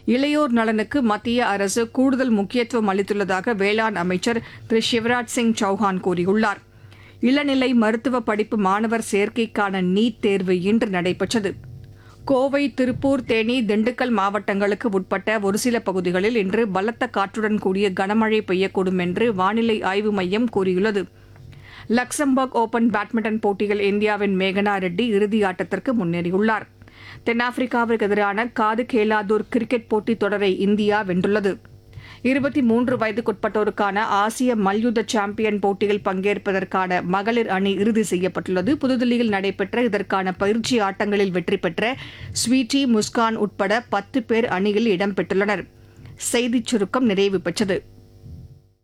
இளையோர் நலனுக்கு மத்திய அரசு கூடுதல் முக்கியத்துவம் அளித்துள்ளதாக வேளாண் அமைச்சர் திரு சிவராஜ் சிங் சௌஹான் கூறியுள்ளார் இளநிலை மருத்துவ படிப்பு மாணவர் சேர்க்கைக்கான நீட் தேர்வு இன்று நடைபெற்றது கோவை திருப்பூர் தேனி திண்டுக்கல் மாவட்டங்களுக்கு உட்பட்ட ஒரு சில பகுதிகளில் இன்று பலத்த காற்றுடன் கூடிய கனமழை பெய்யக்கூடும் என்று வானிலை ஆய்வு மையம் கூறியுள்ளது லக்சம்பர்க் ஓபன் பேட்மிண்டன் போட்டியில் இந்தியாவின் மேகனா ரெட்டி இறுதி ஆட்டத்திற்கு முன்னேறியுள்ளார் தென்னாப்பிரிக்காவிற்கு எதிரான காது கேலாதூர் கிரிக்கெட் போட்டித் தொடரை இந்தியா வென்றுள்ளது இருபத்தி மூன்று வயதுக்குட்பட்டோருக்கான ஆசிய மல்யுத்த சாம்பியன் போட்டியில் பங்கேற்பதற்கான மகளிர் அணி இறுதி செய்யப்பட்டுள்ளது புதுதில்லியில் நடைபெற்ற இதற்கான பயிற்சி ஆட்டங்களில் வெற்றி பெற்ற ஸ்வீட்டி முஸ்கான் உட்பட பத்து பேர் அணியில் இடம்பெற்றுள்ளனர் செய்திச் சுருக்கம் நிறைவு பெற்றது